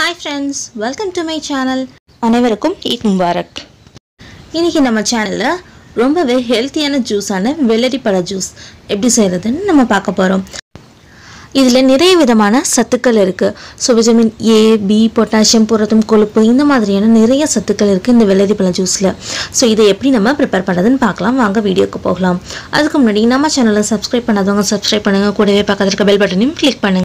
hi friends welcome to my channel அனைவருக்கும் Eid Mubarak இன்றைக்கி நம்ம சேனலில் ரொம்பவே ஹெல்த்தியான ஜூஸான வெள்ளரி பழ ஜூஸ் எப்படி செய்கிறதுன்னு நம்ம பார்க்க போகிறோம் இதில் நிறைய விதமான சத்துக்கள் இருக்குது so vitamin A B potassium புரதம் கொழுப்பு இந்த மாதிரியான நிறைய சத்துக்கள் இருக்குது இந்த வெள்ளரி பழ ஜூஸில் ஸோ இதை எப்படி நம்ம ப்ரிப்பேர் பண்ணுறதுன்னு பார்க்கலாம் வாங்க வீடியோக்கு போகலாம் அதுக்கு முன்னாடி நம்ம சேனலை சப்ஸ்கிரைப் பண்ணாதவங்க சப்ஸ்கிரைப் பண்ணுங்கள் கூடவே பக்கத்தில் இருக்க பெல் பட்டனையும் கிளிக் பண்ணுங்கள்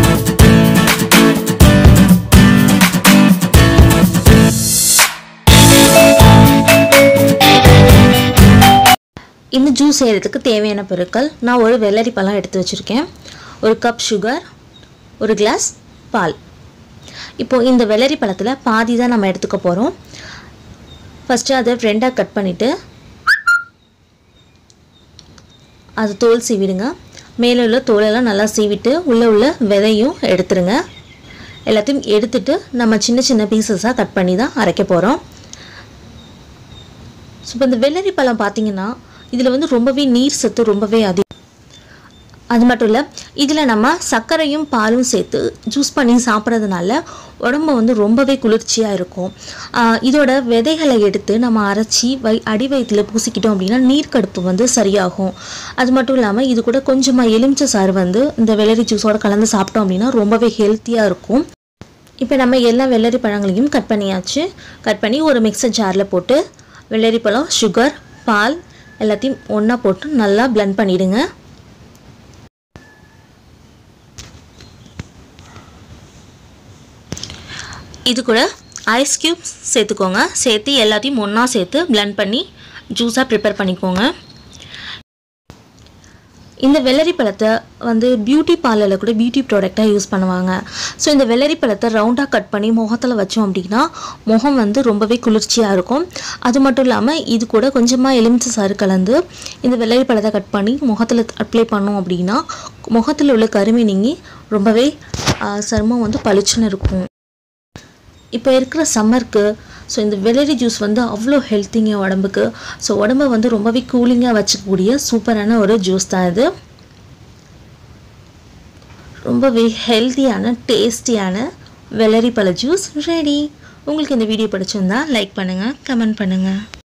இந்த ஜூஸ் செய்கிறதுக்கு தேவையான பொருட்கள் நான் ஒரு வெள்ளரி பழம் எடுத்து வச்சுருக்கேன் ஒரு கப் சுகர் ஒரு கிளாஸ் பால் இப்போது இந்த வெள்ளரி பழத்தில் பாதி தான் நம்ம எடுத்துக்க போகிறோம் ஃபஸ்ட்டு அதை ரெண்டாக கட் பண்ணிவிட்டு அது தோல் சீவிடுங்க மேலே உள்ள தோலெல்லாம் நல்லா சீவிட்டு உள்ளே உள்ள விதையும் எடுத்துருங்க எல்லாத்தையும் எடுத்துட்டு நம்ம சின்ன சின்ன பீசஸாக கட் பண்ணி தான் அரைக்க போகிறோம் ஸோ இப்போ இந்த வெள்ளரி பழம் பார்த்தீங்கன்னா இதில் வந்து ரொம்பவே நீர் சத்து ரொம்பவே அதிகம் அது மட்டும் இல்லை இதில் நம்ம சர்க்கரையும் பாலும் சேர்த்து ஜூஸ் பண்ணி சாப்பிட்றதுனால உடம்பு வந்து ரொம்பவே குளிர்ச்சியாக இருக்கும் ஆஹ் இதோட விதைகளை எடுத்து நம்ம அரைச்சி வை அடி வயிற்றில் பூசிக்கிட்டோம் அப்படின்னா நீர்க்கடுப்பு வந்து சரியாகும் அது மட்டும் இல்லாமல் இது கூட கொஞ்சமாக எலுமிச்சை சாறு வந்து இந்த வெள்ளரி ஜூஸோட கலந்து சாப்பிட்டோம் அப்படின்னா ரொம்பவே ஹெல்த்தியாக இருக்கும் இப்போ நம்ம எல்லா வெள்ளரி பழங்களையும் கட் பண்ணியாச்சு கட் பண்ணி ஒரு மிக்சர் ஜாரில் போட்டு வெள்ளரி பழம் சுகர் பால் எல்லாத்தையும் ஒன்றா போட்டு நல்லா blend பண்ணிடுங்க இது கூட ஐஸ் க்யூப்ஸ் சேர்த்துக்கோங்க சேர்த்து எல்லாத்தையும் ஒன்றா சேர்த்து blend பண்ணி ஜூஸாக ப்ரிப்பேர் பண்ணிக்கோங்க இந்த வெள்ளரி பழத்தை வந்து பியூட்டி பார்லரில் கூட பியூட்டி ப்ராடக்டாக யூஸ் பண்ணுவாங்க ஸோ இந்த வெள்ளரி பழத்தை ரவுண்டாக கட் பண்ணி முகத்தில் வச்சோம் அப்படின்னா முகம் வந்து ரொம்பவே குளிர்ச்சியாக இருக்கும் அது மட்டும் இல்லாமல் இது கூட கொஞ்சமாக எலுமிச்சை சாறு கலந்து இந்த வெள்ளரி பழத்தை கட் பண்ணி முகத்தில் அப்ளை பண்ணோம் அப்படின்னா முகத்தில் உள்ள கருமை நீங்கி ரொம்பவே ஆ, சருமம் வந்து பளிச்சுன்னு இருக்கும் இப்போ இருக்கிற சம்மருக்கு ஸோ இந்த வெள்ளரி ஜூஸ் வந்து அவ்வளோ ஹெல்த்திங்க உடம்புக்கு ஸோ உடம்பை வந்து ரொம்பவே கூலிங்காக வச்சுக்கக்கூடிய சூப்பரான ஒரு ஜூஸ் தான் இது ரொம்பவே ஹெல்த்தியான டேஸ்டியான வெள்ளரி பழ ஜூஸ் ரெடி உங்களுக்கு இந்த வீடியோ பிடிச்சிருந்தா லைக் பண்ணுங்கள் கமெண்ட் பண்ணுங்கள்